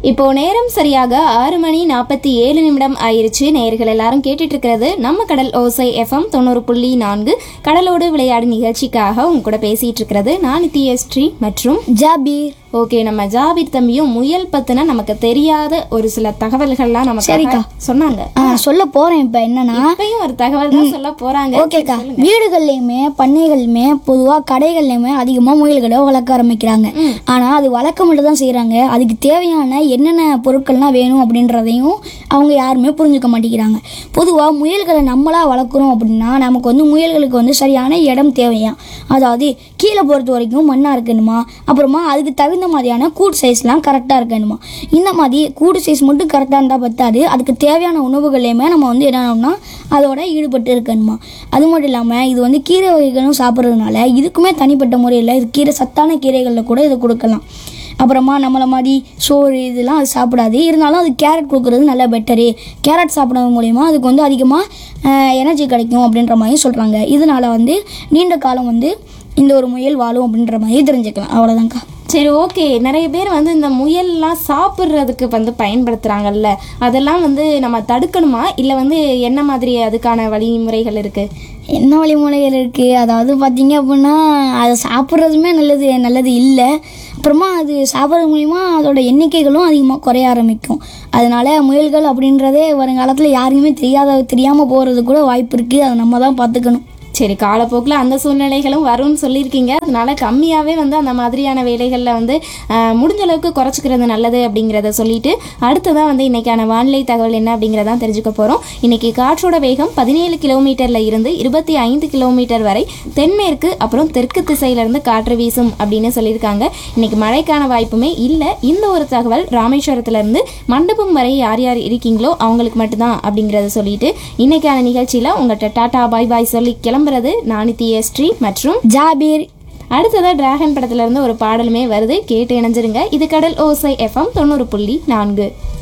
இப்போ நேரம் சரியாக ஆறு மணி நாற்பத்தி ஏழு நிமிடம் ஆயிருச்சு நேயர்கள் எல்லாரும் கேட்டுட்டு இருக்கிறது நம்ம கடல் ஓசை எஃப்எம் தொண்ணூறு புள்ளி நான்கு கடலோடு விளையாடு நிகழ்ச்சிக்காக உங்க கூட பேசிட்டு இருக்கிறது நான் நித்யஸ்ரீ மற்றும் ஜாபீர் ஓகே நம்ம ஜாபிர் தம்பியும் முயல் பத்தின நமக்கு தெரியாத ஒரு சில தகவல்கள்லாம் நமக்கு சரிக்கா. சொன்னாங்க ஆ சொல்ல போறேன் இப்ப என்னன்னா இப்பயும் ஒரு தகவல் தான் சொல்ல போறாங்க ஓகேக்கா வீடுகள்லையுமே பண்ணைகள்லையுமே பொதுவா கடைகள்லையுமே அதிகமா முயல்களை வளர்க்க ஆரம்பிக்கிறாங்க ஆனா அது வளர்க்க மட்டும் தான் செய்யறாங்க அதுக்கு தேவையான என்னென்ன பொருட்கள்லாம் வேணும் அப்படின்றதையும் அவங்க யாருமே புரிஞ்சுக்க மாட்டேங்கிறாங்க பொதுவா முயல்களை நம்மளா வளர்க்குறோம் அப்படின்னா நமக்கு வந்து முயல்களுக்கு வந்து சரியான இடம் தேவையாம் அதாவது கீழே பொறுத்த வரைக்கும் மண்ணா இருக்கணுமா அப்புறமா அதுக்கு தகுந்த மாதிரியான கூடு சைஸ்லாம் கரெக்டாக இருக்கணுமா இந்த மாதிரி கூடு சைஸ் மட்டும் கரெக்டாக இருந்தால் பத்தாது அதுக்கு தேவையான உணவுகளையுமே நம்ம வந்து என்னன்னா அதோட ஈடுபட்டு இருக்கணுமா அது மட்டும் இல்லாமல் இது வந்து கீரை வகைகளும் சாப்பிட்றதுனால இதுக்குமே தனிப்பட்ட முறையில் இது கீரை சத்தான கீரைகளில் கூட இது கொடுக்கலாம் அப்புறமா நம்மளை மாதிரி சோறு இதெல்லாம் அது சாப்பிடாது இருந்தாலும் அது கேரட் கொடுக்குறது நல்லா பெட்டரு கேரட் சாப்பிட்றது மூலிமா அதுக்கு வந்து அதிகமாக எனர்ஜி கிடைக்கும் அப்படின்ற மாதிரி சொல்கிறாங்க இதனால வந்து நீண்ட காலம் வந்து இந்த ஒரு முயல் வாழும் அப்படின்ற மாதிரி தெரிஞ்சுக்கலாம் அவ்வளோதான்க்கா சரி ஓகே நிறைய பேர் வந்து இந்த முயல்லாம் சாப்பிட்றதுக்கு வந்து பயன்படுத்துறாங்கல்ல அதெல்லாம் வந்து நம்ம தடுக்கணுமா இல்லை வந்து என்ன மாதிரி அதுக்கான வழிமுறைகள் இருக்கு என்ன வழிமுறைகள் இருக்குது அதாவது பார்த்தீங்க அப்படின்னா அதை சாப்பிட்றதுமே நல்லது நல்லது இல்லை அப்புறமா அது சாப்பிட்றது மூலிமா அதோட எண்ணிக்கைகளும் அதிகமாக குறைய ஆரம்பிக்கும் அதனால முயல்கள் அப்படின்றதே வருங்காலத்தில் யாருக்குமே தெரியாத தெரியாமல் போகிறது கூட வாய்ப்பு இருக்குது அதை நம்ம தான் பார்த்துக்கணும் சரி காலப்போக்கில் அந்த சூழ்நிலைகளும் வரும்னு சொல்லியிருக்கீங்க அதனால கம்மியாகவே வந்து அந்த மாதிரியான வேலைகளில் வந்து ஆஹ், முடிஞ்ச அளவுக்கு குறைச்சிக்கிறது நல்லது அப்படிங்கிறத சொல்லிட்டு அடுத்ததாக வந்து இன்னைக்கான வானிலை தகவல் என்ன அப்படிங்கிறத தெரிஞ்சுக்க போகிறோம் இன்னைக்கு காற்றோட வேகம் பதினேழு கிலோமீட்டரில் இருந்து இருபத்தி ஐந்து கிலோமீட்டர் வரை தென்மேற்கு அப்புறம் தெற்கு திசையிலிருந்து காற்று வீசும் அப்படின்னு சொல்லியிருக்காங்க இன்னைக்கு மழைக்கான வாய்ப்புமே இல்லை இந்த ஒரு தகவல் ராமேஸ்வரத்துலேருந்து மண்டபம் வரை யார் யார் இருக்கீங்களோ அவங்களுக்கு மட்டும்தான் அப்படிங்கிறத சொல்லிட்டு இன்னைக்கான நிகழ்ச்சியில் உங்கள்கிட்ட டாடா பாய் பாய் சொல்லி கிளம்புறது நானித்தி ஸ்ரீ மற்றும் ஜாபீர் அடுத்ததா டிராகன் படத்துல இருந்து ஒரு பாடலுமே வருது கேட்டு இணைஞ்சிருங்க இது கடல் ஓசை எஃப்எம் தொண்ணூறு புள்ளி நான்கு